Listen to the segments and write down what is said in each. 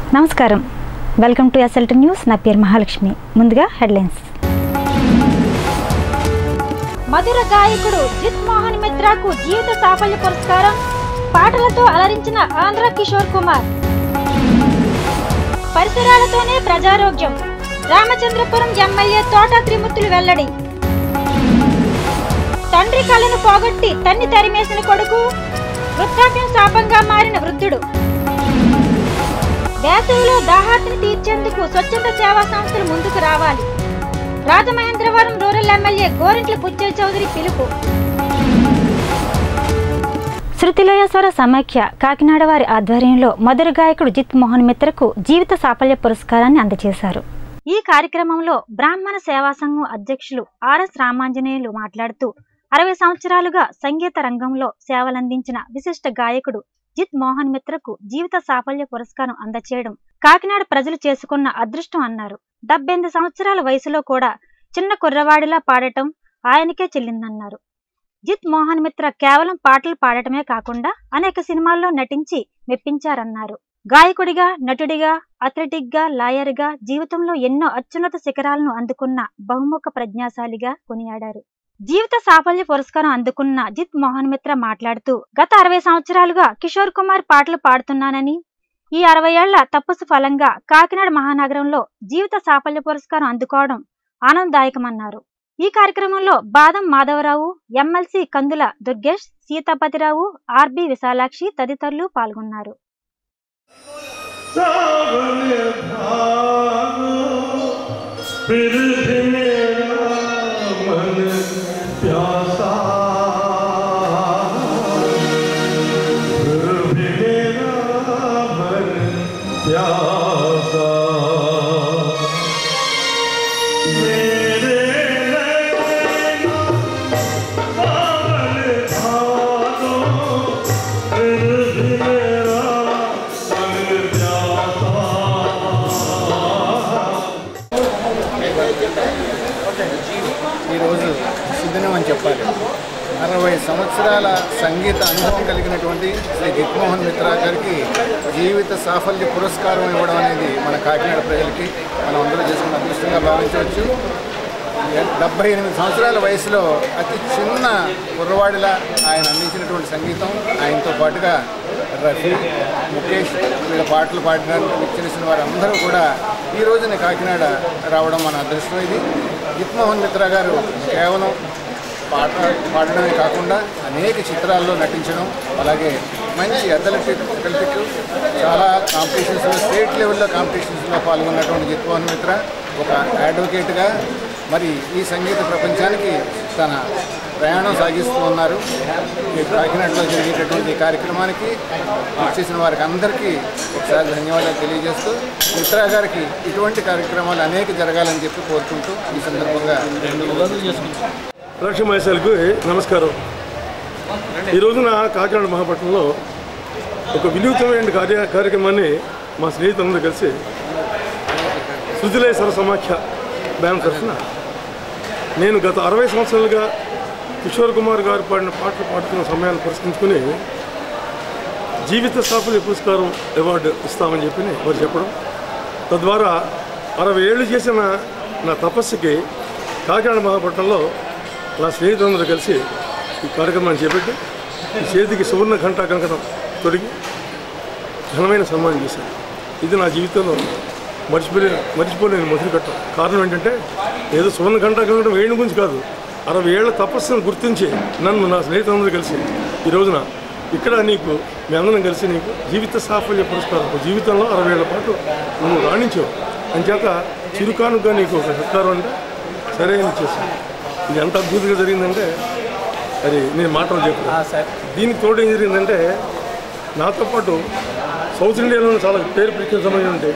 నమస్కారం welcome to SLT news నా పేరు మహాలక్ష్మి ముందుగా హెడ్లైన్స్ మధుర గాయకుడు జిత్ మోహన్ మిత్రాకు జీవిత సాఫల్య పురస్కారం పాటలతో అలరించిన ఆంధ్ర కిషోర్ కుమార్ పరిసరాలతోనే ప్రజారోగ్యం రామచంద్రపురం ఎమ్మెల్యే తోట త్రిమూర్తులు వెల్లడి తండ్రి కళ్ళను పోగొట్టి తన్ని తరిమేసిన కొడుకు వృద్ధాప్యం శాపంగా మారిన వృద్ధుడు వేసవిలో దాహార్తిని తీర్చేందుకు స్వచ్ఛంద సేవా సంస్థలు ముందుకు రావాలి రాజమహేంద్రవరం రూరల్ ఎమ్మెల్యే గోరింట్ల బుచ్చయ్య చౌదరి పిలుపు శృతిలోయేశ్వర సమైక్య కాకినాడ వారి ఆధ్వర్యంలో మధుర గాయకుడు జిత్ మోహన్ మిత్రకు జీవిత సాఫల్య పురస్కారాన్ని అందజేశారు ఈ కార్యక్రమంలో బ్రాహ్మణ సేవా సంఘం అధ్యక్షులు ఆర్ఎస్ రామాంజనేయులు మాట్లాడుతూ అరవై సంవత్సరాలుగా సంగీత రంగంలో సేవలందించిన విశిష్ట గాయకుడు జిత్ మోహన్ మిత్రకు జీవిత సాఫల్య పురస్కారం అందచేయడం కాకినాడ ప్రజలు చేసుకున్న అదృష్టం అన్నారు డెబ్బెనిమిది సంవత్సరాల వయసులో కూడా చిన్న కుర్రవాడిలా పాడటం ఆయనకే చెల్లిందన్నారు జిత్ మోహన్ మిత్ర కేవలం పాటలు పాడటమే కాకుండా అనేక సినిమాల్లో నటించి మెప్పించారన్నారు గాయకుడిగా నటుడిగా అథ్లెటిక్ గా లాయర్ గా జీవితంలో ఎన్నో అత్యున్నత శిఖరాలను అందుకున్న బహుముఖ ప్రజ్ఞాశాలిగా కొనియాడారు జీవిత సాఫల్య పురస్కారం అందుకున్న జిత్ మోహన్ మిత్ర మాట్లాడుతూ గత అరవై సంవత్సరాలుగా కిషోర్ కుమార్ పాటలు పాడుతున్నానని ఈ అరవై ఏళ్ల తపస్సు ఫలంగా కాకినాడ మహానగరంలో జీవిత సాఫల్య పురస్కారం అందుకోవడం ఆనందదాయకమన్నారు ఈ కార్యక్రమంలో బాదం మాధవరావు ఎమ్మెల్సీ కందుల దుర్గేష్ సీతాపతిరావు ఆర్బి విశాలాక్షి తదితరులు పాల్గొన్నారు सावन भागो फिर भी मेरा मन प्यासा फिर भी मेरा मन प्यासा मेरे नैना सावन भागो फिर भी मेरा मन प्यासा ఈరోజు శుద్ధనం అని చెప్పాలి అరవై సంవత్సరాల సంగీత అనుభవం కలిగినటువంటి శ్రీ జిగ్మోహన్ మిత్రా గారికి జీవిత సాఫల్య పురస్కారం ఇవ్వడం అనేది మన కాకినాడ ప్రజలకి మనం అందరూ చేసుకున్న అదృష్టంగా భావించవచ్చు డెబ్బై ఎనిమిది సంవత్సరాల వయసులో అతి చిన్న కుర్రవాడిలా ఆయన అందించినటువంటి సంగీతం ఆయనతో పాటుగా రఫీ ముఖేష్ వీళ్ళ పాటలు పాడడానికి విచ్చేసిన వారందరూ కూడా ఈ రోజున కాకినాడ రావడం మన అదృష్టం ఇది జిత్మోహన్ మిత్రా గారు కేవలం పాట పాడడమే కాకుండా అనేక చిత్రాల్లో నటించడం అలాగే మంచి అథ్లెటిక్ అథ్లెటిక్ చాలా కాంపిటీషన్స్లో స్టేట్ లెవెల్లో కాంపిటీషన్స్లో పాల్గొన్నటువంటి జిత్మోహన్ మిత్ర ఒక అడ్వకేట్గా మరి ఈ సంగీత ప్రపంచానికి తన ప్రయాణం సాగిస్తూ ఉన్నారు ఈ కాకినాడలో జరిగేటటువంటి ఈ కార్యక్రమానికి చేసిన వారికి అందరికీ ఒకసారి ధన్యవాదాలు తెలియజేస్తూ మిత్రా గారికి ఇటువంటి కార్యక్రమాలు అనేక జరగాలని చెప్పి కోరుకుంటూ ఈ సందర్భంగా లక్ష్య మహేశాలకు నమస్కారం ఈ రోజున కాకినాడ మహాపట్నంలో ఒక వినూత్నమైన కార్య కార్యక్రమాన్ని మా స్నేహితులందరూ కలిసి శృతిలేశ్వర సమాఖ్య బ్యాన్ తరఫున నేను గత అరవై సంవత్సరాలుగా కిషోర్ కుమార్ గారు పాడిన పాటలు పాడుతున్న సమయాన్ని పరిశీలించుకుని జీవిత సాఫల్య పురస్కారం అవార్డు ఇస్తామని చెప్పి వారు చెప్పడం తద్వారా అరవై ఏళ్ళు చేసిన నా తపస్సుకి కాకినాడ మహాపట్నంలో నా స్నేహితులందరూ కలిసి ఈ కార్యక్రమాన్ని చేపట్టి ఈ చేతికి సువర్ణ ఘంటా కంకణం తొడిగి ఘనమైన సన్మానం చేశాను ఇది నా జీవితంలో మర్చిపోలేని మర్చిపోలేని మొదలు కట్టం కారణం ఏంటంటే ఏదో సువర్ణ ఘంటా కంకణం వేయడం గురించి కాదు అరవై ఏళ్ల తపస్సును గుర్తించి నన్ను నా స్నేహితులందరూ కలిసి ఈ రోజున ఇక్కడ నీకు మీ అందరం కలిసి నీకు జీవిత సాఫల్య పురస్కారం ఒక జీవితంలో అరవై ఏళ్ల పాటు నువ్వు రాణించావు అంచేత చిరుకానుగా నీకు ఒక సత్కారం అంటే సరే అని చేశాను ఇది ఎంత అద్భుతంగా జరిగిందంటే అది నేను మాటలు చెప్పాను దీనికి తోడు ఏం జరిగిందంటే నాతో పాటు సౌత్ ఇండియాలో చాలా పేరు ప్రఖ్యాతి సంబంధించి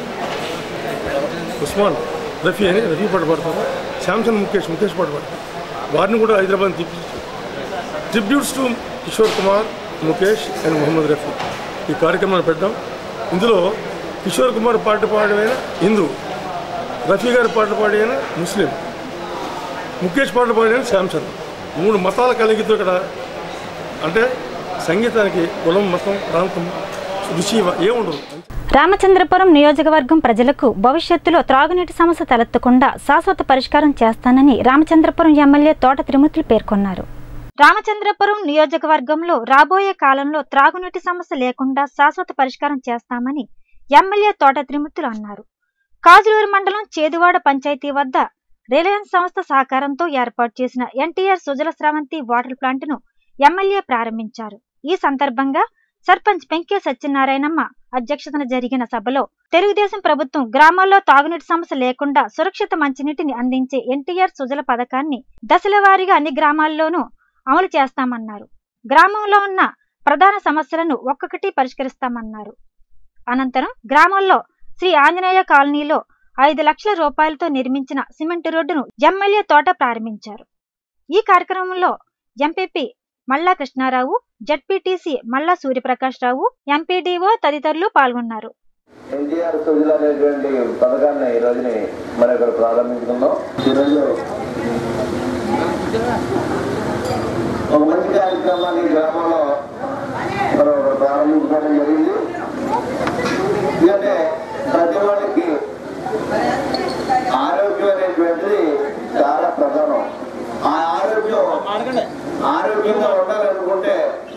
ఉస్మాన్ రఫీ అని రఫీ పాట పాడతారు శాంసంగ్ ముఖేష్ ముఖేష్ పాట పాడతారు వారిని కూడా హైదరాబాద్ తిప్పి tributes to Kishore Kumar Mukesh and Mohammed Rafi ఈ కార్యక్రమాన్ని పెట్టాం ఇందులో కిషోర్ కుమార్ పాట పాడమైన హిందూ రఫీ గారి పాటలు పాడిన ముస్లిం ముఖేష్ పాటలు పాడిన శాంసంగ్ మూడు మతాల కలిగితో ఇక్కడ అంటే సంగీతానికి కులం మతం ప్రాంతం రుచి ఏముండదు రామచంద్రపురం నియోజకవర్గం ప్రజలకు భవిష్యత్తులో త్రాగునీటి సమస్య తలెత్తకుండా శాశ్వత పరిష్కారం చేస్తానని రామచంద్రపురం ఎమ్మెల్యే తోట తిరుమతులు పేర్కొన్నారు రామచంద్రపురం నియోజకవర్గంలో రాబోయే కాలంలో త్రాగునీటి సమస్య లేకుండా శాశ్వత పరిష్కారం చేస్తామని ఎమ్మెల్యే తోట త్రిమూర్తులు అన్నారు కాజులూరు మండలం చేదువాడ పంచాయతీ వద్ద రిలయన్స్ సంస్థ సహకారంతో ఏర్పాటు చేసిన NTR Sujala Sravanthi water plant ను ఎమ్మెల్యే ప్రారంభించారు ఈ సందర్భంగా సర్పంచ్ పెంకే సత్యనారాయణమ్మ అధ్యక్షతన జరిగిన సభలో తెలుగుదేశం ప్రభుత్వం గ్రామాల్లో తాగునీటి సమస్య లేకుండా సురక్షిత మంచినీటిని అందించే ఎన్టీఆర్ సుజల పథకాన్ని దశల వారీగా అన్ని గ్రామాల్లోనూ అమలు చేస్తామన్నారు గ్రామంలో ఉన్న ప్రధాన సమస్యలను ఒక్కొక్కటి పరిష్కరిస్తామన్నారు అనంతరం గ్రామంలో శ్రీ ఆంజనేయ కాలనీలో ఐదు లక్షల రూపాయలతో నిర్మించిన సిమెంట్ రోడ్డును ఎమ్మెల్యే తోట ప్రారంభించారు ఈ కార్యక్రమంలో ఎంపీపీ మల్లా కృష్ణారావు జడ్పీటీసీ మల్లా సూర్యప్రకాష్ రావు ఎంపీడీఓ తదితరులు పాల్గొన్నారు ఎన్టీఆర్ సుజల అనేటువంటి పథకాన్ని ఈ రోజుని మనం ఇక్కడ ప్రారంభించుకున్నాం ఈరోజు ఒక మంచి కార్యక్రమాన్ని ఈ గ్రామంలో మనం ఇక్కడ ప్రారంభించుకోవడం జరిగింది ఎందుకంటే ప్రతి వాళ్ళకి ఆరోగ్యం అనేటువంటిది చాలా ప్రధానం ఆ ఆరోగ్యం ఆరోగ్యంగా ఉండాలనుకుంటే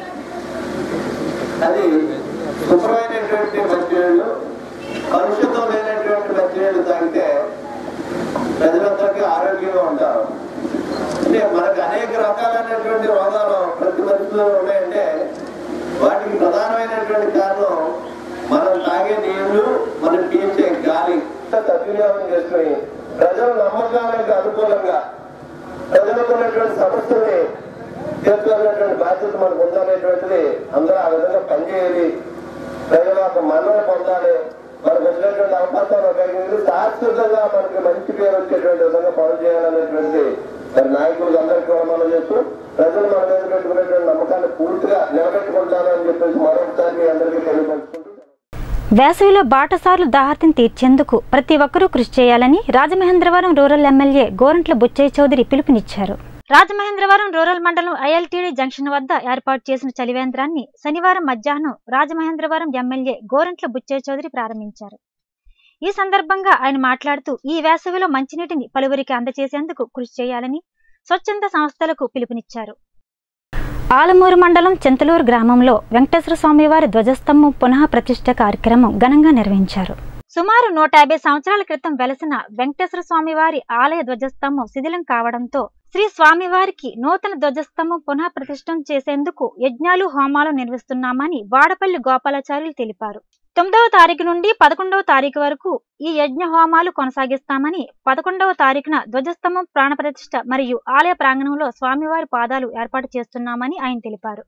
అది శుభ్రమైనటువంటి మంచినీళ్ళు కలుషితం లేనటువంటి మంచినీళ్ళు తాగితే ప్రజలందరికీ ఆరోగ్యంగా ఉంటారు అంటే మనకు అనేక రకాలైనటువంటి రోగాలు ప్రతి మనిషిలో ఉన్నాయంటే వాటికి ప్రధానమైనటువంటి కారణం మనం తాగే నీళ్లు మనం పీల్చే గాలి సద్వినియోగం చేసుకుని ప్రజల నమ్మకాలకు అనుకూలంగా ప్రజలకు ఉన్నటువంటి సమస్యల్ని తీర్చుకోవాలనేటువంటి బాధ్యత మనకు ఉందనేటువంటిది అందరూ ఆ విధంగా పనిచేయాలి ప్రజల యొక్క మన్నన పొందాలి మనకు వచ్చినటువంటి అవకాశాలు ఉపయోగించి శాశ్వతంగా మనకి మంచి పేరు వచ్చేటువంటి విధంగా పనులు చేయాలనేటువంటిది మరి నాయకులకు అందరికీ కూడా మనం చేస్తూ ప్రజలు మన మీద పెట్టుకునేటువంటి నమ్మకాన్ని పూర్తిగా నిలబెట్టుకుంటారని చెప్పేసి మరొకసారి మీ అందరికీ తెలియపరుచుకుంటూ వేసవిలో బాటసార్లు దాహార్తిని తీర్చేందుకు ప్రతి ఒక్కరూ కృషి చేయాలని రాజమహేంద్రవరం రూరల్ ఎమ్మెల్యే గోరంట్ల బుచ్చయ్య చౌదరి పిలుపునిచ్చారు రాజమహేంద్రవరం రూరల్ మండలం ఐఎల్టీడీ జంక్షన్ వద్ద ఏర్పాటు చేసిన చలివేంద్రాన్ని శనివారం మధ్యాహ్నం రాజమహేంద్రవరం ఎమ్మెల్యే గోరంట్ల బుచ్చయ్య చౌదరి ప్రారంభించారు ఈ సందర్భంగా ఆయన మాట్లాడుతూ ఈ వేసవిలో మంచినీటిని పలువురికి అందజేసేందుకు కృషి చేయాలని స్వచ్ఛంద సంస్థలకు పిలుపునిచ్చారు ఆలమూరు మండలం చింతలూరు గ్రామంలో వెంకటేశ్వర స్వామివారి ధ్వజస్తంభం పునః ప్రతిష్ఠ కార్యక్రమం ఘనంగా నిర్వహించారు సుమారు నూట యాభై సంవత్సరాల క్రితం వెలసిన వెంకటేశ్వర స్వామివారి ఆలయ ధ్వజస్తంభం శిథిలం కావడంతో శ్రీ స్వామివారికి నూతన ధ్వజస్తంభం పునః ప్రతిష్టం చేసేందుకు యజ్ఞాలు హోమాలు నిర్వహిస్తున్నామని వాడపల్లి గోపాలాచార్యులు తెలిపారు తొమ్మిదవ తారీఖు నుండి పదకొండవ తారీఖు వరకు ఈ యజ్ఞ హోమాలు కొనసాగిస్తామని పదకొండవ తారీఖున ధ్వజస్తంభం ప్రాణప్రతిష్ఠ మరియు ఆలయ ప్రాంగణంలో స్వామివారి పాదాలు ఏర్పాటు చేస్తున్నామని ఆయన తెలిపారు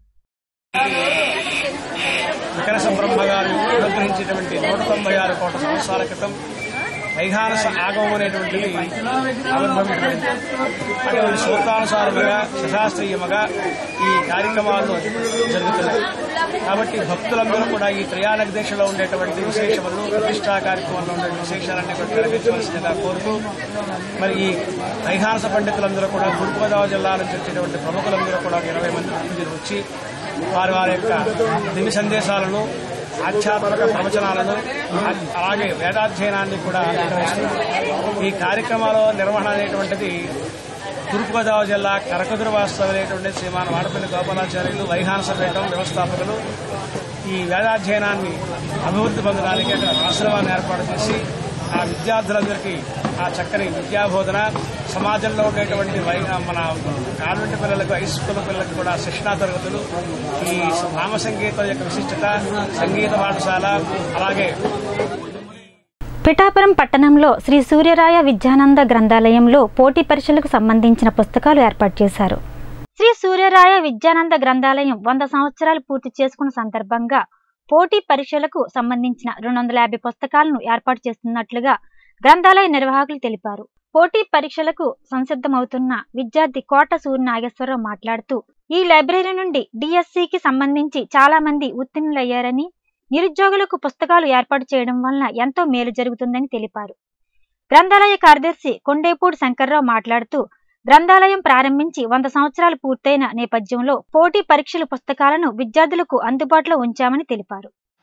వికరస బ్రహ్మ గారు అనుగ్రహించినటువంటి నూట తొంభై ఆరు కోట్ల సంవత్సరాల క్రితం వైఖానస ఆగమం అనేటువంటిది ఆవిర్భవించింది అటువంటి సూత్రానుసారముగా శశాస్త్రీయముగా ఈ కార్యక్రమాలు జరుగుతున్నాయి కాబట్టి భక్తులందరూ కూడా ఈ త్రయానక దీక్షలో ఉండేటువంటి విశేషములను ప్రతిష్టా కార్యక్రమంలో ఉండే విశేషాలన్నీ కూడా నెరవేర్చవలసిందిగా కోరుతూ మరి ఈ వైఖానస పండితులందరూ కూడా తూర్పుగోదావరి జిల్లా నుంచి వచ్చేటువంటి ప్రముఖులందరూ కూడా ఒక ఇరవై మంది ప్రతినిధులు వచ్చి వారి వారి యొక్క దివ్య సందేశాలను ఆధ్యాత్మిక ప్రవచనాలను ఆ- అలాగే వేదాధ్యయనాన్ని కూడా నిర్వహిస్తున్నారు ఈ కార్యక్రమాల నిర్వహణ అనేటువంటిది తూర్పుగోదావరి జిల్లా కరకుదురు వాస్తవం అనేటువంటి శ్రీమాన్ వాడపల్లి గోపాలాచార్యులు వైహానసపీఠం వ్యవస్థాపకులు ఈ వేదాధ్యయనాన్ని అభివృద్ధి పొందడానికి అక్కడ ఆశ్రమాన్ని ఏర్పాటు చేసి ఆ విద్యార్థులందరికీ ఆ చక్కని విద్యాబోధన సమాజంలో ఉండేటువంటి వై మన కాన్వెంట్ పిల్లలకు హై స్కూల్ పిల్లలకు కూడా శిక్షణా తరగతులు ఈ నామ సంగీతం యొక్క విశిష్టత సంగీత పాఠశాల అలాగే పిఠాపురం పట్టణంలో శ్రీ సూర్యరాయ విద్యానంద గ్రంథాలయంలో పోటీ పరీక్షలకు సంబంధించిన పుస్తకాలు ఏర్పాటు చేశారు శ్రీ సూర్యరాయ విద్యానంద గ్రంథాలయం వంద సంవత్సరాలు పూర్తి చేసుకున్న సందర్భంగా పోటీ పరీక్షలకు సంబంధించిన రెండు వందల యాభై పుస్తకాలను ఏర్పాటు చేస్తున్నట్లుగా గ్రంథాలయ నిర్వాహకులు తెలిపారు పోటీ పరీక్షలకు సంసిద్ధమవుతున్న విద్యార్థి కోట సూర్య నాగేశ్వరరావు మాట్లాడుతూ ఈ లైబ్రరీ నుండి డిఎస్సికి సంబంధించి చాలా మంది ఉత్తీర్ణులయ్యారని నిరుద్యోగులకు పుస్తకాలు ఏర్పాటు చేయడం వలన ఎంతో మేలు జరుగుతుందని తెలిపారు గ్రంథాలయ కార్యదర్శి కొండేపూడి శంకర్రావు మాట్లాడుతూ గ్రంథాలయం ప్రారంభించి వంద సంవత్సరాలు పూర్తయిన నేపథ్యంలో పోటీ పరీక్షల పుస్తకాలను విద్యార్థులకు అందుబాటులో ఉంచామని తెలిపారు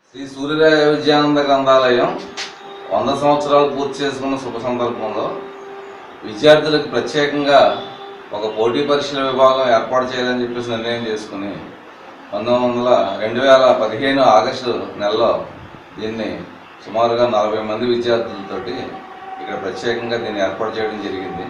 శ్రీ సూర్యరాయ విద్యానంద గ్రంథాలయం వంద సంవత్సరాలు పూర్తి చేసుకున్న శుభ సందర్భంలో విద్యార్థులకు ప్రత్యేకంగా ఒక పోటీ పరీక్షల విభాగం ఏర్పాటు చేయాలని చెప్పేసి నిర్ణయం చేసుకుని పంతొమ్మిది వందల రెండు వేల పదిహేను ఆగస్టు నెలలో దీన్ని సుమారుగా నలభై మంది విద్యార్థులతోటి ఇక్కడ ప్రత్యేకంగా దీన్ని ఏర్పాటు చేయడం జరిగింది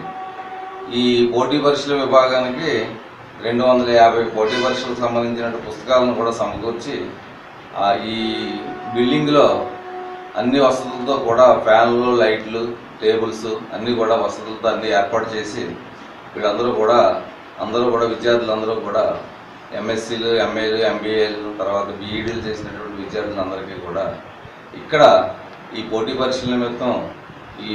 ఈ పోటీ పరీక్షల విభాగానికి రెండు వందల యాభై పోటీ పరీక్షలకు సంబంధించిన పుస్తకాలను కూడా సమకూర్చి ఆ, ఈ బిల్డింగ్లో అన్ని వసతులతో కూడా ఫ్యాన్లు లైట్లు టేబుల్స్ అన్నీ కూడా వసతులతో అన్నీ ఏర్పాటు చేసి వీళ్ళందరూ కూడా అందరూ కూడా విద్యార్థులందరూ కూడా ఎంఎస్సీలు ఎంఏలు ఎంబీఏలు తర్వాత బీఈడీలు చేసినటువంటి విద్యార్థులందరికీ కూడా ఇక్కడ ఈ పోటీ పరీక్షల నిమిత్తం ఈ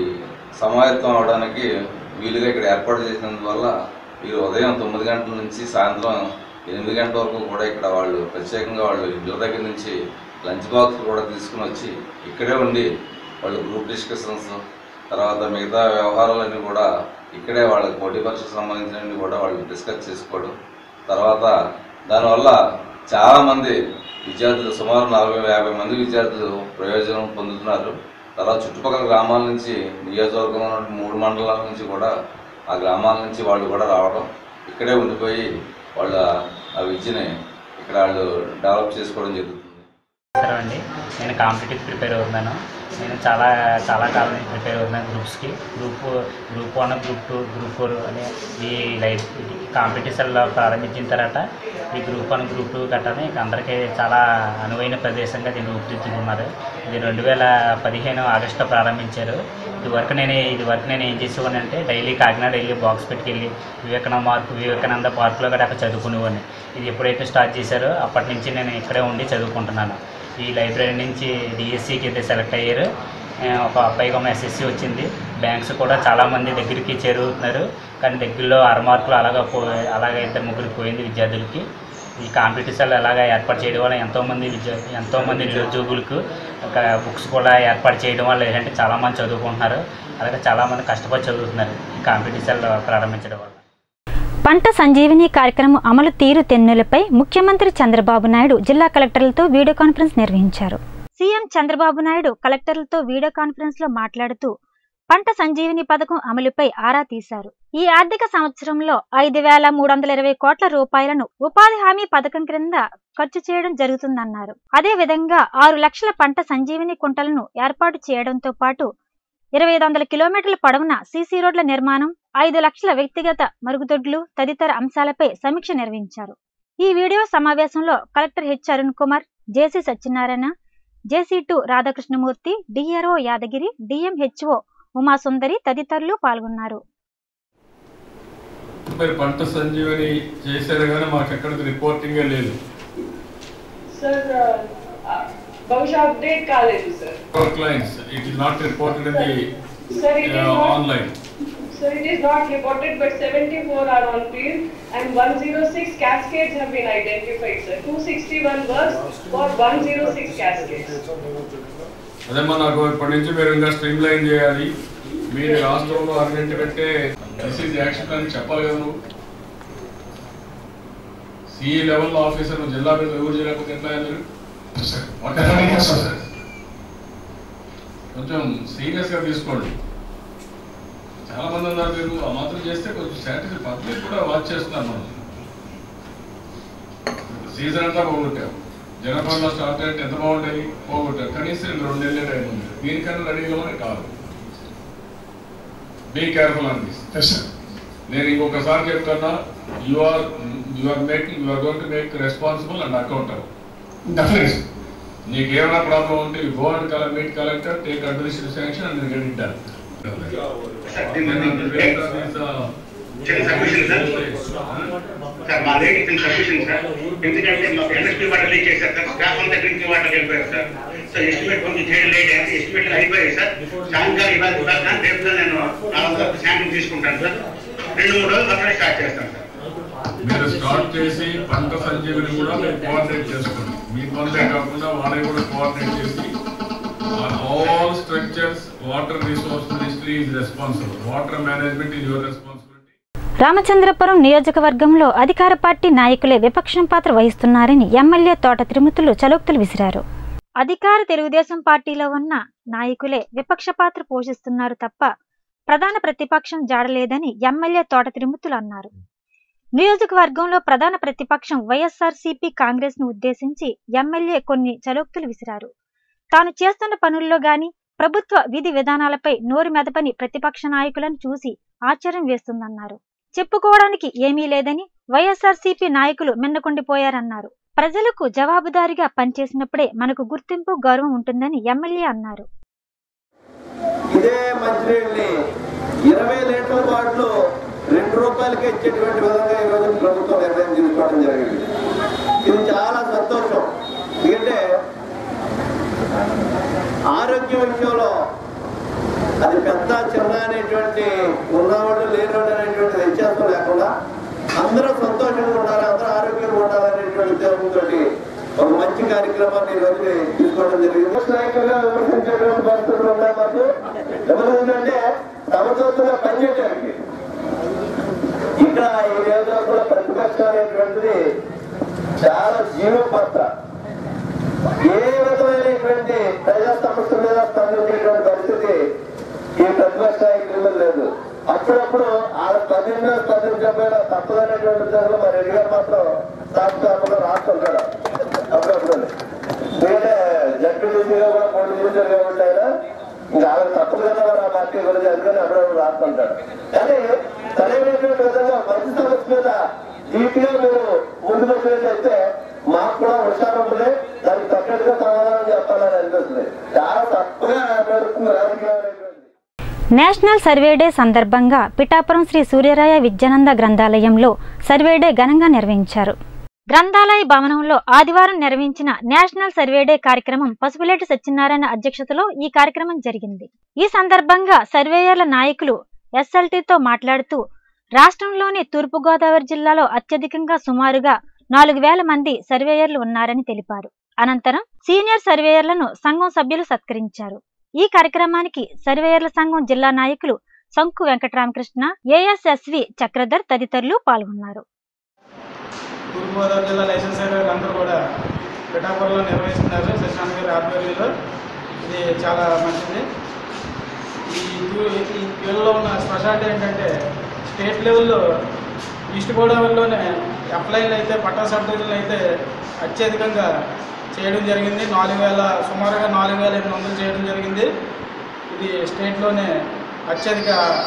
సమాయత్తం అవడానికి వీలుగా ఇక్కడ ఏర్పాటు చేసినందువల్ల వీరు ఉదయం తొమ్మిది గంటల నుంచి సాయంత్రం ఎనిమిది గంటల వరకు కూడా ఇక్కడ వాళ్ళు ప్రత్యేకంగా వాళ్ళు ఇంట్లో దగ్గర నుంచి లంచ్ బాక్స్ కూడా తీసుకుని వచ్చి ఇక్కడే ఉండి వాళ్ళు గ్రూప్ డిస్కషన్స్ తర్వాత మిగతా వ్యవహారాలన్నీ కూడా ఇక్కడే వాళ్ళకి పోటీ పరీక్షకు సంబంధించినవి కూడా వాళ్ళు డిస్కస్ చేసుకోవడం తర్వాత దానివల్ల చాలామంది విద్యార్థులు సుమారు నలభై యాభై మంది విద్యార్థులు ప్రయోజనం పొందుతున్నారు తర్వాత చుట్టుపక్కల గ్రామాల నుంచి నియోజకవర్గంలో ఉన్న మూడు మండలాల నుంచి కూడా ఆ గ్రామాల నుంచి వాళ్ళు కూడా రావడం ఇక్కడే ఉండిపోయి వాళ్ళ ఆ విద్యని ఇక్కడ వాళ్ళు డెవలప్ చేసుకోవడం జరుగుతుంది నమస్కారం అండి నేను కాంపిటేటివ్ ప్రిపేర్ అవుతున్నాను నేను చాలా చాలా కాలం నుంచి ప్రిపేర్ అవుతున్నాను గ్రూప్స్కి group group one group two group four అనే ఈ లైఫ్ కాంపిటీషన్లో ప్రారంభించిన తర్వాత ఈ గ్రూప్ వన్ గ్రూప్ టూ గట్రాని అందరికీ చాలా అనువైన ప్రదేశంగా దీన్ని రూపుదిద్దుకున్నారు ఇది రెండు వేల పదిహేను ఆగస్టులో ప్రారంభించారు ఇది వరకు నేను ఇది వరకు నేను ఏం చేసేవాడిని అంటే డైలీ కాకినాడ వెళ్ళి బాక్స్ పెట్టుకెళ్ళి వివేకానంద పార్క్ వివేకానంద పార్కులో కూడా అక్కడ చదువుకునేవాడిని ఇది ఎప్పుడైతే స్టార్ట్ చేశారో అప్పటి నుంచి నేను ఇక్కడే ఉండి చదువుకుంటున్నాను ఈ లైబ్రరీ నుంచి డిఎస్సికి అయితే సెలెక్ట్ అయ్యారు ఆ, ఒక అబ్బాయికి ఒక ఎస్ఎస్సి వచ్చింది బ్యాంక్స్ కూడా చాలామంది దగ్గరికి చేరుతున్నారు కానీ దగ్గరలో ఆరు మార్కులు అలాగా పో అలాగే ఇద్దరు ముగ్గురికి పోయింది విద్యార్థులకి ఈ కాంపిటీషన్లు ఎలాగ ఏర్పాటు చేయడం వల్ల ఎంతోమంది విద్యా ఎంతోమంది నిరుద్యోగులకు ఒక బుక్స్ కూడా ఏర్పాటు చేయడం వల్ల ఏంటంటే చాలామంది చదువుకుంటున్నారు అలాగే చాలామంది కష్టపడి చదువుతున్నారు ఈ కాంపిటీషన్లు ప్రారంభించడం వల్ల పంట సంజీవిని కార్యక్రమం అమలు తీరు తెన్నులపై ముఖ్యమంత్రి చంద్రబాబు నాయుడు జిల్లా కలెక్టర్లతో వీడియో కాన్ఫరెన్స్ నిర్వహించారు సీఎం చంద్రబాబు నాయుడు కలెక్టర్లతో వీడియో కాన్ఫరెన్స్ లో మాట్లాడుతూ పంట సంజీవిని పథకం అమలుపై ఆరా తీశారు ఈ ఆర్థిక సంవత్సరంలో ఐదు వేల మూడు వందల ఇరవై కోట్ల రూపాయలను ఉపాధి హామీ పథకం క్రింద ఖర్చు చేయడం జరుగుతుందన్నారు అదే విధంగా ఆరు లక్షల పంట సంజీవిని కుంటలను ఏర్పాటు చేయడంతో పాటు ఇరవై ఐదు వందల కిలోమీటర్ల పొడవున సీసీ రోడ్ల నిర్మాణం ఐదు లక్షల వ్యక్తిగత మరుగుదొడ్లు తదితర అంశాలపై సమీక్ష నిర్వహించారు ఈ వీడియో సమావేశంలో collector H Arun Kumar JC Satyanarayana JC two Radhakrishnamurthy DRO Yadagiri DMHO Umasundari తదితరులు పాల్గొన్నారు మరి పంట సంజీవని చేశారు కానీ మాకు ఎక్కడ రిపోర్టింగే లేదు సార్ బహుశా అప్డేట్ కాలేదు sir our clients it is not reported in the sir it is not online sir it is not reported but seventy four are on field and one zero six cascades have been identified sir 261 works for 106 cascades అదేమో నాకు ఇప్పటి నుంచి మీరు ఇంకా stream line చేయాలి మీరు రాష్ట్రంలో అన్నింటికంటే దిస్ ఈజ్ యాక్షన్ అని చెప్పాలి కదా నువ్వు సిఈ లెవెల్ ఆఫీసర్ నువ్వు జిల్లా మీద ఎవరు చేయలేకపోతే ఎట్లా మీరు What are you doing, sir? కొంచెం సీరియస్ గా తీసుకోండి చాలా మంది ఉన్నారు మీరు ఆ మాత్రం చేస్తే కొంచెం స్ట్రాటజీ పబ్లిక్ కూడా వాచ్ చేస్తున్నారు మనం సీజన్ అంతా పోగొట్టాం జనపదంలో స్టార్ట్ అయితే ఎంత బాగుంటుంది పోగొట్టారు కనీసం ఇంక రెండు నెలలు టైం ఉంది దీనికన్నా రెడీగా మనకి కాదు బీ కేర్ఫుల్ అండి నేను ఇంకొకసారి చెప్తున్నా you are you are making you are going to make responsible and accountable నీకు ఏమైనా ప్రాబ్లం ఉంటే you go and collect meet collector take administrative sanction and get it done sir మా రేట్ ఇన్ సఫిషియెంట్ సార్ ఎందుకంటే మాకు NSP water leak చేశారు sir staff అంతా drinking water వెళ్ళిపోయారు sir so estimate కొంచెం చేయడం లేట్ అయింది ఎస్టిమేట్ అయిపోయాయి సార్ సాయంకాలం ఇవాళ ఉదాహరణ రేపు నేను నాలుగు వందల శాంపుల్ తీసుకుంటాను సార్ రెండు మూడు రోజులు అక్కడే స్టార్ట్ చేస్తాను సార్ మీరు స్టార్ట్ చేసి పంట సంజీవిని కూడా మీరు కోఆర్డినేట్ చేసుకోండి మీ పనులే కాకుండా వాళ్ళని కూడా కోఆర్డినేట్ చేసి all structures water resource ministry is responsible water management is your responsibility Ramachandrapuram నియోజకవర్గంలో అధికార పార్టీ నాయకులే విపక్షం పాత్ర వహిస్తున్నారని ఎమ్మెల్యే తోట తిరుమతులు చలోక్తులు విసిరారు అధికార తెలుగుదేశం పార్టీలో ఉన్న నాయకులే విపక్ష పాత్ర పోషిస్తున్నారు తప్ప ప్రధాన ప్రతిపక్షం జాడలేదని ఎమ్మెల్యే తోట తిరుమతులు అన్నారు నియోజకవర్గంలో ప్రధాన ప్రతిపక్షం వైఎస్ఆర్సీపీ కాంగ్రెస్ ను ఉద్దేశించి ఎమ్మెల్యే కొన్ని చలోక్తులు విసిరారు తాను చేస్తున్న పనుల్లో గాని ప్రభుత్వ విధి విధానాలపై నోరు మెదపని ప్రతిపక్ష నాయకులను చూసి ఆశ్చర్యం వేస్తుందన్నారు చెప్పుకోవడానికి ఏమీ లేదని వైఎస్ఆర్సీపీ నాయకులు మిన్నకుండిపోయారన్నారు ప్రజలకు జవాబుదారీగా పనిచేసినప్పుడే మనకు గుర్తింపు గౌరవం ఉంటుందని ఎమ్మెల్యే అన్నారు ఇదే మంచినీళ్ళని ఇరవై లీటర్ల బాటిల్ రెండు రూపాయలకి ఇచ్చేటువంటి విధంగా ఈ రోజు ప్రభుత్వం నిర్ణయం తీసుకోవడం జరిగింది ఇది చాలా సంతోషం ఎందుకంటే ఆరోగ్య విషయంలో అది పెద్ద చిన్న అనేటువంటి ఉన్నవాడు లేనివాడు అనేటువంటి వ్యత్యాసం లేకుండా అందరూ సంతోషంగా ఉండాలి అందరూ ఆరోగ్యంగా ఉండాలనేటువంటి ఉద్దేశంతో ఒక మంచి కార్యక్రమాన్ని ఈ రోజు తీసుకోవడం జరిగింది నాయకులుగా విమర్శించేటువంటి పరిస్థితులు ఉన్నాయి మాకు ఎవరంటే సమతూతంగా పనిచేయడానికి ఇక్కడ ఈ నియోజకవర్గంలో ప్రతిపక్షం అనేటువంటిది చాలా జీవపాత్ర ఏ విధమైనటువంటి ప్రజా సమస్య మీద స్పందించేటువంటి పరిస్థితి ఈ ప్రతిపక్ష నాయకుల లేదు అప్పుడప్పుడు ఆ స్పందించిన స్పందించకపోయినా తప్పదనేటువంటి విధంగా మరి రెడ్డి గారు మాత్రం సాక్షాత్గా రాస్తుంటాడు అప్పుడప్పుడు ఎందుకంటే జడ్పీటీసీగా కూడా పోటీ చేశారు కాబట్టి ఆయన ఇంకా ఆవిడ తప్పదు కదా మరి ఆ పార్టీ గురించి అందుకని అప్పుడప్పుడు రాస్తుంటాడు కానీ సరైనటువంటి విధంగా మంచి సమస్య మీద నీట్గా మీరు ముందు పెట్టినట్లయితే మాకు కూడా హుషారు ఉంటుంది దానికి తగ్గట్టుగా సమాధానం చెప్పాలని అనిపిస్తుంది చాలా తప్పుగా నడుస్తుంది రాజకీయం అనేటువంటిది. నేషనల్ సర్వే డే సందర్భంగా పిఠాపురం శ్రీ సూర్యరాయ విద్యానంద గ్రంథాలయంలో సర్వే డే ఘనంగా నిర్వహించారు గ్రంథాలయ భవనంలో ఆదివారం నిర్వహించిన నేషనల్ సర్వే డే కార్యక్రమం పసుపులేటి సత్యనారాయణ అధ్యక్షతలో ఈ కార్యక్రమం జరిగింది ఈ సందర్భంగా సర్వేయర్ల నాయకులు ఎస్ఎల్టీతో మాట్లాడుతూ రాష్ట్రంలోని తూర్పుగోదావరి జిల్లాలో అత్యధికంగా సుమారుగా నాలుగు వేల మంది సర్వేయర్లు ఉన్నారని తెలిపారు అనంతరం సీనియర్ సర్వేయర్లను సంఘం సభ్యులు సత్కరించారు ఈ కార్యక్రమానికి సర్వేయర్ల సంఘం జిల్లా నాయకులు శంకు వెంకటరామకృష్ణ ఏఎస్ఎస్వి చక్రధర్ తదితరులు పాల్గొన్నారు తూర్పుగోదావరి జిల్లా లైసెన్స్ సర్వేలు అందరూ కూడా పిఠాపురంలో నిర్వహిస్తున్నారు శశాంత్ గారి ఆధ్వర్యంలో ఇది చాలా మంచిది ఈ తూ- ఈ వీళ్ళలో ఉన్న స్పెషాలిటీ ఏంటంటే స్టేట్ లెవెల్లో ఈస్ట్ గోదావరిలోనే అప్లైన్లు అయితే పట్టా సబ్ డివిజన్లు అయితే అత్యధికంగా చేయడం జరిగింది నాలుగు వేల సుమారుగా నాలుగు వేల ఎనిమిది వందలు చేయడం జరిగింది ఇది స్టేట్లోనే అత్యధిక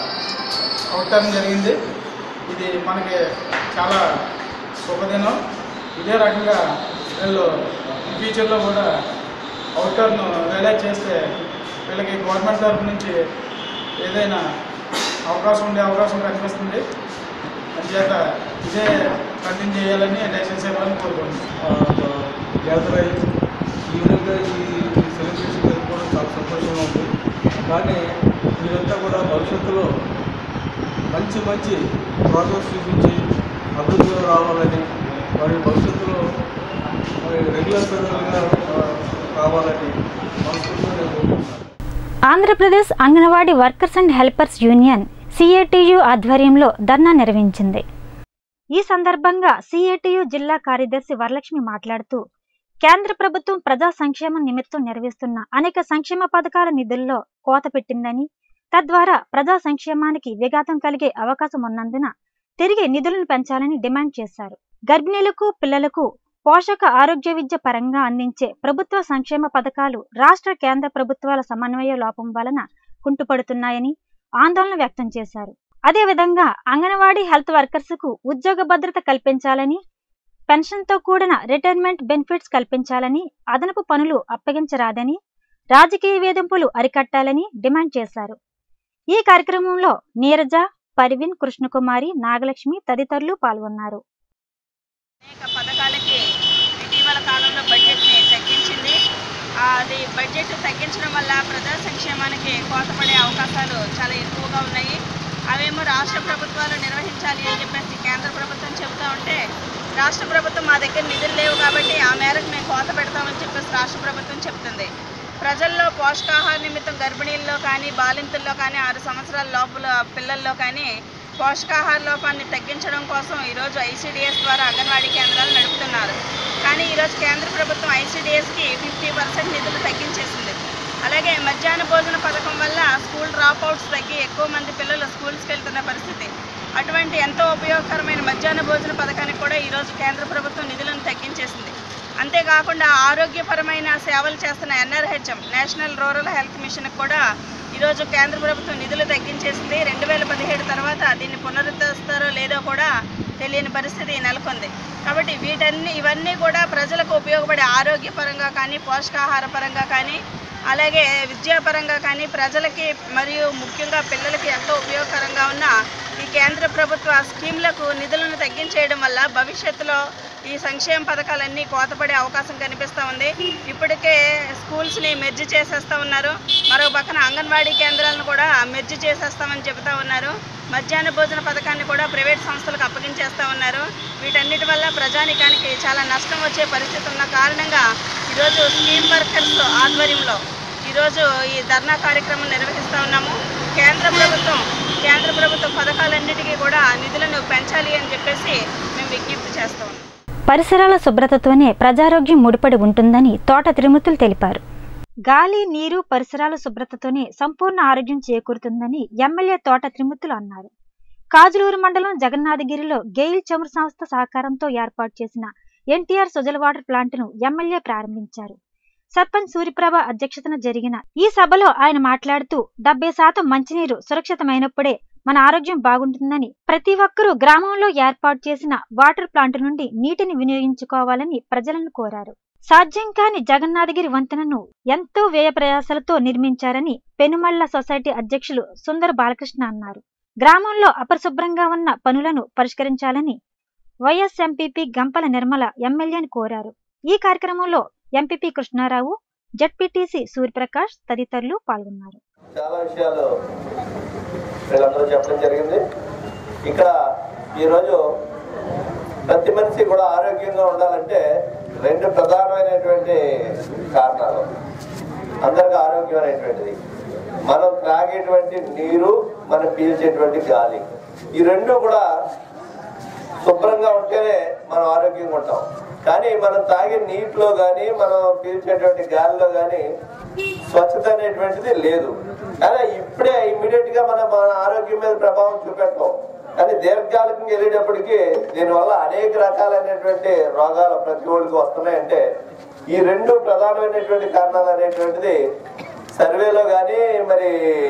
అవటం జరిగింది ఇది మనకి చాలా శుభదినం ఇదే రకంగా వీళ్ళు ఫ్యూచర్లో కూడా అవుట్డోర్ను రియలైజ్ చేస్తే వీళ్ళకి గవర్నమెంట్ తరఫు నుంచి ఏదైనా అవకాశం ఉండే అవకాశం కనిపిస్తుంది అందుచేత ఇదే కంటిన్యూ చేయాలని లైసెన్స్ ఇవ్వాలని కోరుకుంటున్నాను గ్యాదర్ అయ్యి ఈ విధంగా ఈ సెలబ్రేషన్ జరుపుకోవడం చాలా సంతోషంగా ఉంది కానీ మీరంతా కూడా భవిష్యత్తులో మంచి మంచి ప్రాజెక్ట్స్ చూపించి అభివృద్ధిలో రావాలని వారి భవిష్యత్తులో మరి రెగ్యులర్ సర్వేలుగా కావాలని మనస్ఫూర్తిగా నేను కోరుకుంటున్నాను Andhra Pradesh anganwadi workers and helpers union CITU ఆధ్వర్యంలో ధర్నా నిర్వహించింది ఈ సందర్భంగా సిఏటియు జిల్లా కార్యదర్శి వరలక్ష్మి మాట్లాడుతూ కేంద్ర ప్రభుత్వం ప్రజా సంక్షేమం నిమిత్తం నిర్వహిస్తున్న అనేక సంక్షేమ పథకాల నిధుల్లో కోత పెట్టిందని తద్వారా ప్రజా సంక్షేమానికి విఘాతం కలిగే అవకాశం ఉన్నందున తిరిగి నిధులను పెంచాలని డిమాండ్ చేశారు గర్భిణీలకు పిల్లలకు పోషక ఆరోగ్య విద్య పరంగా అందించే ప్రభుత్వ సంక్షేమ పథకాలు రాష్ట్ర కేంద్ర ప్రభుత్వాల సమన్వయ లోపం వలన కుంటుపడుతున్నాయని ఆందోళన వ్యక్తం చేశారు అదేవిధంగా అంగన్వాడీ హెల్త్ వర్కర్స్ కు ఉద్యోగ భద్రత కల్పించాలని పెన్షన్తో కూడిన రిటైర్మెంట్ బెనిఫిట్స్ కల్పించాలని అదనపు పనులు అప్పగించరాదని రాజకీయ వేధింపులు అరికట్టాలని డిమాండ్ చేశారు ఈ కార్యక్రమంలో నీరజ పర్వీన్ కృష్ణకుమారి నాగలక్ష్మి తదితరులు పాల్గొన్నారు అనేక పథకాలకి ఇటీవల కాలంలో బడ్జెట్ని తగ్గించింది ఆ, అది బడ్జెట్ తగ్గించడం వల్ల ప్రజా సంక్షేమానికి కోతపడే అవకాశాలు చాలా ఎక్కువగా ఉన్నాయి అవేమో రాష్ట్ర ప్రభుత్వాలు నిర్వహించాలి అని చెప్పేసి కేంద్ర ప్రభుత్వం చెబుతూ ఉంటే రాష్ట్ర ప్రభుత్వం మా దగ్గర నిధులు లేవు కాబట్టి ఆ మేరకు మేము కోత పెడతామని చెప్పేసి రాష్ట్ర ప్రభుత్వం చెప్తుంది ప్రజల్లో పోషకాహార నిమిత్తం గర్భిణీల్లో కానీ బాలింతల్లో కానీ ఆరు సంవత్సరాల లోపల పిల్లల్లో కానీ పోషకాహార లోపాన్ని తగ్గించడం కోసం ఈరోజు ఐసీడీఎస్ ద్వారా అంగన్వాడీ కేంద్రాలు నడుపుతున్నారు కానీ ఈరోజు కేంద్ర ప్రభుత్వం ఐసీడీఎస్కి ఫిఫ్టీ పర్సెంట్ నిధులు తగ్గించేసింది అలాగే మధ్యాహ్న భోజన పథకం వల్ల స్కూల్ డ్రాప్ అవుట్స్ తగ్గి ఎక్కువ మంది పిల్లలు స్కూల్స్కి వెళ్తున్న పరిస్థితి అటువంటి ఎంతో ఉపయోగకరమైన మధ్యాహ్న భోజన పథకానికి కూడా ఈరోజు కేంద్ర ప్రభుత్వం నిధులను తగ్గించేసింది అంతేకాకుండా ఆరోగ్యపరమైన సేవలు చేస్తున్న ఎన్ఆర్హెచ్ఎం నేషనల్ రూరల్ హెల్త్ మిషన్కి కూడా ఈరోజు కేంద్ర ప్రభుత్వం నిధులు తగ్గించేసింది రెండు వేల పదిహేడు తర్వాత దీన్ని పునరుద్ధరిస్తారో లేదో కూడా తెలియని పరిస్థితి నెలకొంది కాబట్టి వీటన్ని ఇవన్నీ కూడా ప్రజలకు ఉపయోగపడే ఆరోగ్యపరంగా కానీ పోషకాహార పరంగా కానీ అలాగే విద్యాపరంగా కానీ ప్రజలకి మరియు ముఖ్యంగా పిల్లలకి ఎంతో ఉపయోగకరంగా ఉన్న ఈ కేంద్ర ప్రభుత్వ స్కీమ్లకు నిధులను తగ్గించేయడం వల్ల భవిష్యత్తులో ఈ సంక్షేమ పథకాలన్నీ కోతపడే అవకాశం కనిపిస్తూ ఉంది ఇప్పటికే స్కూల్స్ని మెర్జ్ చేసేస్తూ ఉన్నారు మరో పక్కన అంగన్వాడీ కేంద్రాలను కూడా మెర్జ్ చేసేస్తామని చెబుతా ఉన్నారు మధ్యాహ్న భోజన పథకాన్ని కూడా ప్రైవేట్ సంస్థలకు అప్పగించేస్తూ ఉన్నారు వీటన్నిటి వల్ల ప్రజానికానికి చాలా నష్టం వచ్చే పరిస్థితి ఉన్న కారణంగా ఈరోజు స్కీమ్ వర్కర్స్ ఆధ్వర్యంలో ఈరోజు ఈ ధర్నా కార్యక్రమం నిర్వహిస్తూ ఉన్నాము కేంద్ర ప్రభుత్వం కేంద్ర ప్రభుత్వ పథకాలన్నిటికీ కూడా నిధులను పెంచాలి అని చెప్పేసి మేము విజ్ఞప్తి చేస్తూ ఉన్నాం పరిసరాల శుభ్రతతోనే ప్రజారోగ్యం ముడిపడి ఉంటుందని తోట తిరుమతులు తెలిపారు గాలి నీరు పరిసరాల శుభ్రతతోనే సంపూర్ణ ఆరోగ్యం చేకూరుతుందని ఎమ్మెల్యే తోట త్రిమూర్తులు అన్నారు కాజులూరు మండలం జగన్నాథగిరిలో గెయిల్ చమురు సంస్థ సహకారంతో ఏర్పాటు చేసిన ఎన్టీఆర్ సుజల వాటర్ ప్లాంట్ను ఎమ్మెల్యే ప్రారంభించారు సర్పంచ్ సూర్యప్రభ అధ్యక్షతన జరిగిన ఈ సభలో ఆయన మాట్లాడుతూ డెబ్బై శాతం మంచినీరు సురక్షితమైనప్పుడే మన ఆరోగ్యం బాగుంటుందని ప్రతి ఒక్కరూ గ్రామంలో ఏర్పాటు చేసిన వాటర్ ప్లాంట్ నుండి నీటిని వినియోగించుకోవాలని ప్రజలను కోరారు సాధ్యం కాని జగన్నాథగిరి వంతెనను ఎంతో వ్యయ ప్రయాసాలతో నిర్మించారని పెనుమళ్ల సొసైటీ అధ్యక్షులు సుందర బాలకృష్ణ అన్నారు గ్రామంలో అపరిశుభ్రంగా ఉన్న పనులను పరిష్కరించాలని వైఎస్ ఎంపీపీ గంపల నిర్మల ఎమ్మెల్యేని కోరారు ఈ కార్యక్రమంలో ఎంపీపీ కృష్ణారావు జడ్పీటీసీ సూర్యప్రకాష్ తదితరులు పాల్గొన్నారు చాలా విషయాలు వీళ్ళందరూ చెప్పడం జరిగింది ఇక్కడ ఈరోజు ప్రతి మనిషి కూడా ఆరోగ్యంగా ఉండాలంటే రెండు ప్రధానమైనటువంటి కారణాలు అందరికి ఆరోగ్యం అనేటువంటిది మనం త్రాగేటువంటి నీరు మనం పీల్చేటువంటి గాలి ఈ రెండు కూడా శుభ్రంగా ఉంటేనే మనం ఆరోగ్యంగా ఉంటాం కానీ మనం తాగే నీటిలో కానీ మనం పీల్చేటువంటి గాలిలో కానీ స్వచ్ఛత అనేటువంటిది లేదు కానీ ఇప్పుడే ఇమ్మీడియట్ గా మనం మన ఆరోగ్యం మీద ప్రభావం చూపెట్టాం కానీ దీర్ఘకాలికంగా వెళ్ళేటప్పటికి దీనివల్ల అనేక రకాలైనటువంటి రోగాలు ప్రతి ఒళ్ళకి వస్తున్నాయంటే ఈ రెండు ప్రధానమైనటువంటి కారణాలు అనేటువంటిది సర్వేలో కానీ మరి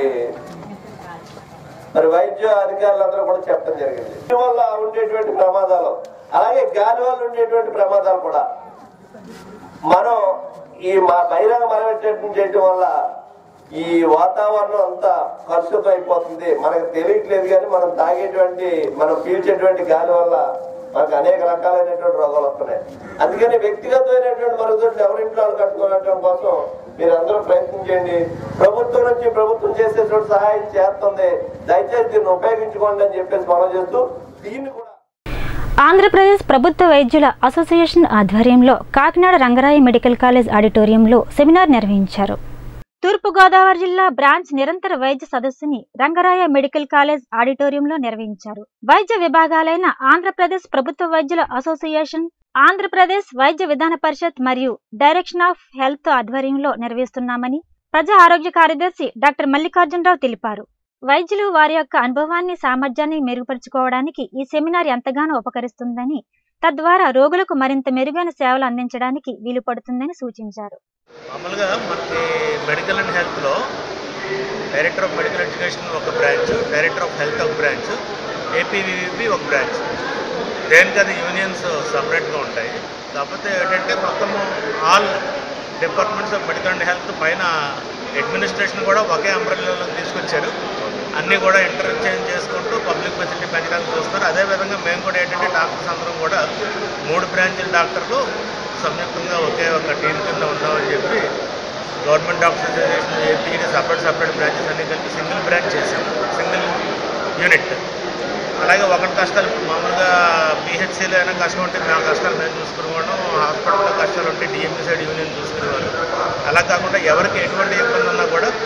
మరి వైద్య అధికారులందరూ కూడా చెప్పడం జరిగింది దీని వల్ల ఉండేటువంటి ప్రమాదాలు అలాగే గాలి వల్ల ఉండేటువంటి ప్రమాదాలు కూడా మనం ఈ మా బహిరంగ మలబెట్టడం చేయడం వల్ల ఈ వాతావరణం అంతా కలుషితం అయిపోతుంది మనకు తెలియట్లేదు కానీ మనం తాగేటువంటి మనం పీల్చేటువంటి గాలి వల్ల మనకు అనేక రకాలైనటువంటి రోగాలు వస్తున్నాయి అందుకని వ్యక్తిగతమైనటువంటి మరుగుదొడ్లు ఎవరింట్లో వాళ్ళు కట్టుకోవడం కోసం మీరు అందరూ ప్రయత్నం చేయండి ప్రభుత్వం నుంచి ప్రభుత్వం చేసేటువంటి సహాయం చేస్తుంది దయచేసి దీన్ని ఉపయోగించుకోండి అని చెప్పేసి మనం చేస్తూ దీన్ని కూడా ఆంధ్రప్రదేశ్ ప్రభుత్వ వైద్యుల అసోసియేషన్ ఆధ్వర్యంలో కాకినాడ రంగరాయ మెడికల్ కాలేజ్ ఆడిటోరియంలో సెమినార్ నిర్వహించారు తూర్పుగోదావరి జిల్లా బ్రాంచ్ నిరంతర వైద్య సదస్సుని రంగరాయ మెడికల్ కాలేజ్ ఆడిటోరియంలో నిర్వహించారు వైద్య విభాగాలైన ఆంధ్రప్రదేశ్ ప్రభుత్వ వైద్యుల అసోసియేషన్ ఆంధ్రప్రదేశ్ వైద్య విధాన పరిషత్ మరియు డైరెక్షన్ ఆఫ్ హెల్త్ ఆధ్వర్యంలో నిర్వహిస్తున్నామని ప్రజా ఆరోగ్య కార్యదర్శి డాక్టర్ మల్లికార్జునరావు తెలిపారు వైద్యులు వారి యొక్క అనుభవాన్ని సామర్థ్యాన్ని మెరుగుపరుచుకోవడానికి ఈ సెమినార్ ఎంతగానో ఉపకరిస్తుందని తద్వారా రోగులకు మరింత మెరుగైన సేవలు అందించడానికి వీలు పడుతుందని సూచించారు మామూలుగా మనకి మెడికల్ అండ్ హెల్త్లో డైరెక్టర్ ఆఫ్ మెడికల్ ఎడ్యుకేషన్ ఒక బ్రాంచ్ డైరెక్టర్ ఆఫ్ హెల్త్ ఒక బ్రాంచ్ ఏపీవీవీపీ ఒక బ్రాంచ్ దేనికి అది యూనియన్స్ సపరేట్గా ఉంటాయి కాకపోతే ఏంటంటే మొత్తం all departments of medical and health పైన అడ్మినిస్ట్రేషన్ కూడా ఒకే అంబ్రెల్లాలో తీసుకొచ్చారు అన్నీ కూడా ఇంటర్చేంజ్ చేసుకుంటూ పబ్లిక్ ఫెసిలిటీ పెంచడానికి చూస్తున్నారు అదేవిధంగా మేము కూడా ఏంటంటే డాక్టర్స్ అందరం కూడా మూడు బ్రాంచుల డాక్టర్లు సంయుక్తంగా ఒకే ఒక టీం కింద ఉందామని చెప్పి గవర్నమెంట్ డాక్టర్స్ అసోసియేషన్ ఏపీని సపరేట్ సపరేట్ బ్రాంచెస్ అన్ని కలిపి సింగిల్ బ్రాంచ్ చేసాం సింగిల్ యూనిట్ అలాగే ఒకటి కష్టాలు ఇప్పుడు మామూలుగా పిహెచ్సిలో అయినా కష్టం ఉంటే మా కష్టాలు మేము చూసుకునేవాళ్ళం హాస్పిటల్లో కష్టాలు ఉంటే డిఎంఈ సైడ్ యూనియన్ చూసుకునేవారు అలా కాకుండా ఎవరికి ఎటువంటి ఇబ్బంది ఉన్నా కూడా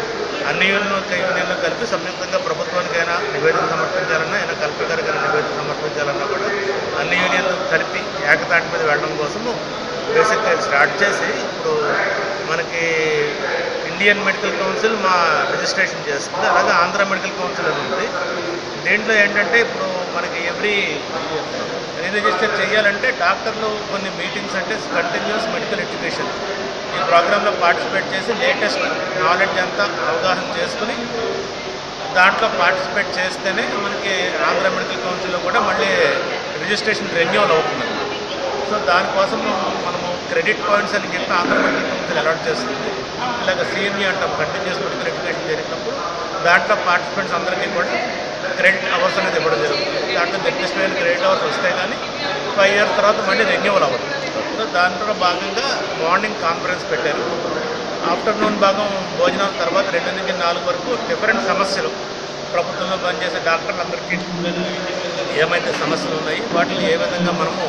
అన్ని యూనియన్లు యూనియన్లు కలిపి సంయుక్తంగా ప్రభుత్వానికైనా నివేదిక సమర్పించాలన్నా అయినా కలెక్టర్ గారికైనా నివేదిక సమర్పించాలన్నా కూడా అన్ని యూనియన్లు కలిపి ఏకతాటి మీద వెళ్ళడం కోసము బేసిక్గా స్టార్ట్ చేసి ఇప్పుడు మనకి ఇండియన్ మెడికల్ కౌన్సిల్ మా రిజిస్ట్రేషన్ చేస్తుంది అలాగే ఆంధ్ర మెడికల్ కౌన్సిల్ అని ఉంది దీంట్లో ఏంటంటే ఇప్పుడు మనకి ఎవ్రీ రిజిస్టర్ చేయాలంటే డాక్టర్లు కొన్ని మీటింగ్స్ అంటే కంటిన్యూస్ మెడికల్ ఎడ్యుకేషన్ ఈ ప్రోగ్రాంలో పార్టిసిపేట్ చేసి లేటెస్ట్ నాలెడ్జ్ అంతా అవగాహన చేసుకుని దాంట్లో పార్టిసిపేట్ చేస్తేనే మనకి ఆంధ్ర మెడికల్ కౌన్సిల్లో కూడా మళ్ళీ రిజిస్ట్రేషన్ రెన్యూవల్ అవుతుంది సో దానికోసం మనము క్రెడిట్ పాయింట్స్ అని చెప్పి ఆంధ్ర మెడికల్ కౌన్సిల్ అలాట్ చేస్తుంది ఇలాగ సిఎంఈ అంటాం కంటిన్యూస్ మెడికల్ ఎడ్యుకేషన్ జరిగినప్పుడు దాంట్లో పార్టిసిపెంట్స్ అందరికీ కూడా క్రెడిట్ అవర్స్ అనేది ఇవ్వడం జరుగుతుంది దాంట్లో నిర్దిష్టమైన క్రెడిట్ అవర్స్ వస్తాయి కానీ ఫైవ్ ఇయర్స్ తర్వాత మళ్ళీ రెన్యూవల్ అవ్వదు సో దాంట్లో భాగంగా మార్నింగ్ కాన్ఫరెన్స్ పెట్టారు ఆఫ్టర్నూన్ భాగం భోజనాల తర్వాత రెండు నుంచి నాలుగు వరకు డిఫరెంట్ సమస్యలు ప్రభుత్వంలో పనిచేసే డాక్టర్లందరికీ ఏమైతే సమస్యలు ఉన్నాయి వాటిని ఏ విధంగా మనము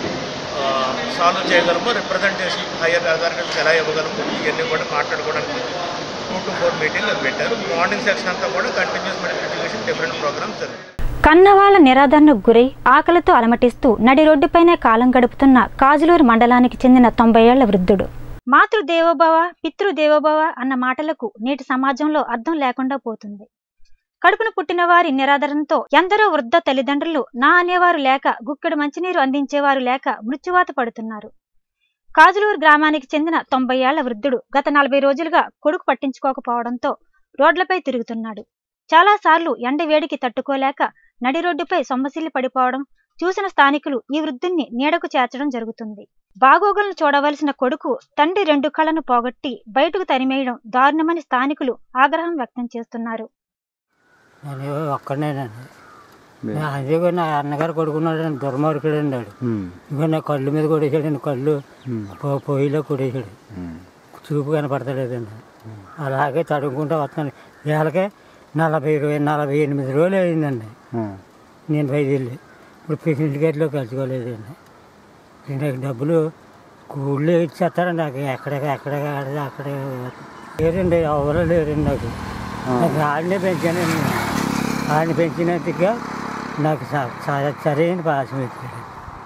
సాల్వ్ చేయగలము రిప్రజెంటేషన్ హయ్యర్ అథారిటీలకు ఎలా ఇవ్వగలము ఇవన్నీ కూడా మాట్లాడుకోవడానికి టూ టు ఫోర్ మీటింగ్ అది పెట్టారు మార్నింగ్ సెక్షన్ అంతా కూడా continuous medical education different programmes జరుగుతాయి కన్నవాళ్ల నిరాదరణకు గురై ఆకలితో అలమటిస్తూ నడి రోడ్డుపైనే కాలం గడుపుతున్న కాజులూరు మండలానికి చెందిన తొంభై ఏళ్ల వృద్ధుడు మాతృదేవోభవ పితృదేవోభవ అన్న మాటలకు నేటి సమాజంలో అర్థం లేకుండా పోతుంది కడుపున పుట్టిన వారి నిరాదరణతో ఎందరో వృద్ధ తల్లిదండ్రులు నా అనేవారు లేక గుక్కెడు మంచినీరు అందించేవారు లేక మృత్యువాత పడుతున్నారు కాజులూరు గ్రామానికి చెందిన తొంభై ఏళ్ల వృద్ధుడు గత నలభై రోజులుగా కొడుకు పట్టించుకోకపోవడంతో రోడ్లపై తిరుగుతున్నాడు చాలాసార్లు ఎండ వేడికి తట్టుకోలేక నడి రోడ్డుపై సొమ్మసిల్లి పడిపోవడం చూసిన స్థానికులు ఈ వృద్ధుణ్ణి నీడకు చేర్చడం జరుగుతుంది బాగోగులను చూడవలసిన కొడుకు తండ్రి రెండు కళ్ళను పోగొట్టి బయటకు తరిమేయడం దారుణమని స్థానికులు ఆగ్రహం వ్యక్తం చేస్తున్నారు నేను ఒక్కడనేనండి అదే కూడా నా అన్నగారు కొడుకున్నాడు దుర్మార్గుడు అన్నాడు ఇంకా నా కళ్ళు మీద కొడేసాడండి కళ్ళు పో- పొయ్యిలో కొడేసాడు చూపు కనపడతలేదండి అలాగే తడుముకుంటూ వస్తున్నాను ఇవాళకే నలభై ఇరవై నలభై ఎనిమిది రోజులు అయిందండి నేను బయలుదేరి ఇప్పుడు ప్రెసిడెంట్ గారిలో కలుసుకోలేదండి నాకు డబ్బులు స్కూల్లో ఇచ్చేస్తారండి నాకు ఎక్కడ ఎక్కడ ఆడదు అక్కడ లేరండి ఎవరు లేరండి నాకు నాకు ఆడినే పెంచానండి ఆడిని పెంచినందుకు నాకు స- స- సరైన పాసం ఇచ్చాడు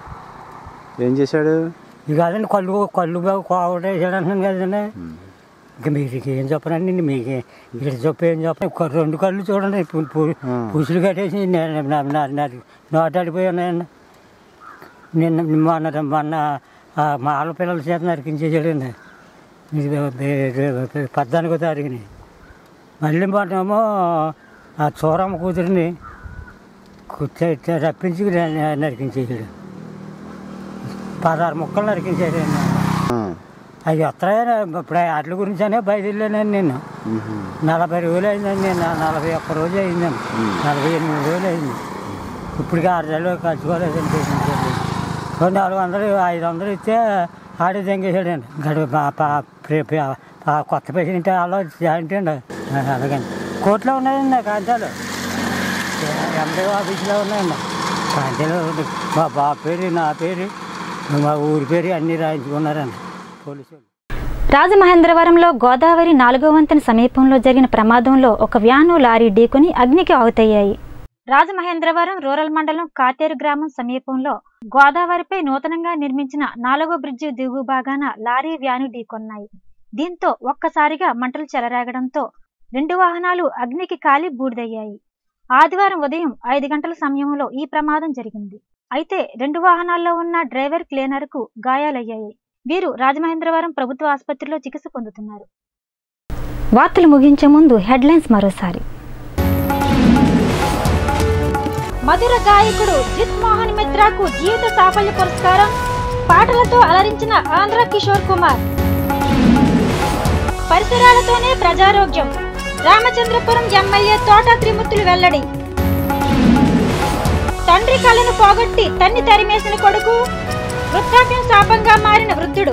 ఏం చేశాడు ఇక అదండి కళ్ళు కళ్ళు బాగా కోవటేసాడు అంటున్నాను కదండి ఇంకా మీకు ఏం చెప్పనండి మీకు ఇక్కడ చెప్ప ఏం చెప్ప రెండు కళ్ళు చూడండి పు- పు- పుసులు కట్టేసి నోటాడిపోయి ఉన్నాయండి నిన్న మొన్న మొన్న ఆ మా ఆళ్ళ పిల్లల చేత నరికించేసాడండి ఇది పద్నాలుగో తారీఖుని మళ్ళీ మొన్నేమో ఆ చూరమ్మ కూతురిని కూర్చో రప్పించి న- నరికించేసాడు పదహారు ముక్కలు నరికించేసాడు అవి వస్తాయని ఇప్పుడు వాటి గురించి అనే బయలుదేరాను నేను నలభై రోజులు అయిందండి నేను నలభై ఒక్క రోజు అయిందండి నలభై ఎనిమిది రోజులు అయింది ఇప్పటికి ఆరు నెలలు కలుసుకోలేదండి ఓ నాలుగు వందలు ఐదు వందలు ఇస్తే ఆడే తెంగేసాడండి గడు పా- పా- ప్రే- పా- పా- కొత్త పేషెంట్ అలా జాయింట్ అండి అలాగండి కోర్టులో ఉన్నాయండి నా కాంతాలు ఎంపీ ఆఫీస్లో ఉన్నాయండి కాంతాలు ఉంది. మా బాబు పేరు నా పేరు మా ఊరి పేరు అన్నీ రాయించుకున్నారండి పోలీసు వాళ్ళు. రాజమహేంద్రవరంలో గోదావరి నాలుగో వంతెన సమీపంలో జరిగిన ప్రమాదంలో ఒక వ్యాను లారీ ఢీకొని అగ్నికి ఆవుతయ్యాయి రాజమహేంద్రవరం రూరల్ మండలం కాతేరు గ్రామం సమీపంలో గోదావరిపై నూతనంగా నిర్మించిన నాలుగో బ్రిడ్జి దిగువ భాగాన లారీ వ్యాను ఢీకొన్నాయి దీంతో ఒక్కసారిగా మంటలు చెలరేగడంతో రెండు వాహనాలు అగ్నికి కాలి బూడిదయ్యాయి ఆదివారం ఉదయం ఐదు గంటల సమయంలో ఈ ప్రమాదం జరిగింది అయితే రెండు వాహనాల్లో ఉన్న డ్రైవర్ క్లీనర్కు గాయాలయ్యాయి వీరు రాజమహేంద్రవరం ప్రభుత్వ ఆసుపత్రిలో చికిత్స పొందుతున్నారు వార్తలు ముగించే ముందు హెడ్లైన్స్ మరోసారి మధుర గాయకుడు జిత్ మోహన్ మిత్రాకు జీవిత సాఫల్య పురస్కారం పాటలతో అలరించిన ఆంధ్ర కిషోర్ కుమార్ పరిసరాలతోనే ప్రజారోగ్యం రామచంద్రపురం ఎమ్మెల్యే తోట త్రిమూర్తులు వెల్లడి తండ్రి కళ్ళను పోగొట్టి తన్ని తరిమేసిన కొడుకు వృద్ధాప్యం శాపంగా మారిన వృద్ధుడు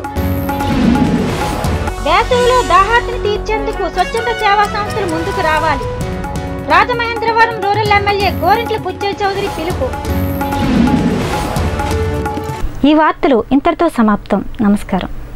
వేసవిలో దాహార్తిని తీర్చేందుకు స్వచ్ఛంద సేవా సంస్థలు ముందుకు రావాలి రాజమహేంద్రవరం రూరల్ ఎమ్మెల్యే గోరింట్ల పుచ్చయ్య చౌదరి పిలుపు ఈ వార్తలు ఇంతటితో సమాప్తం నమస్కారం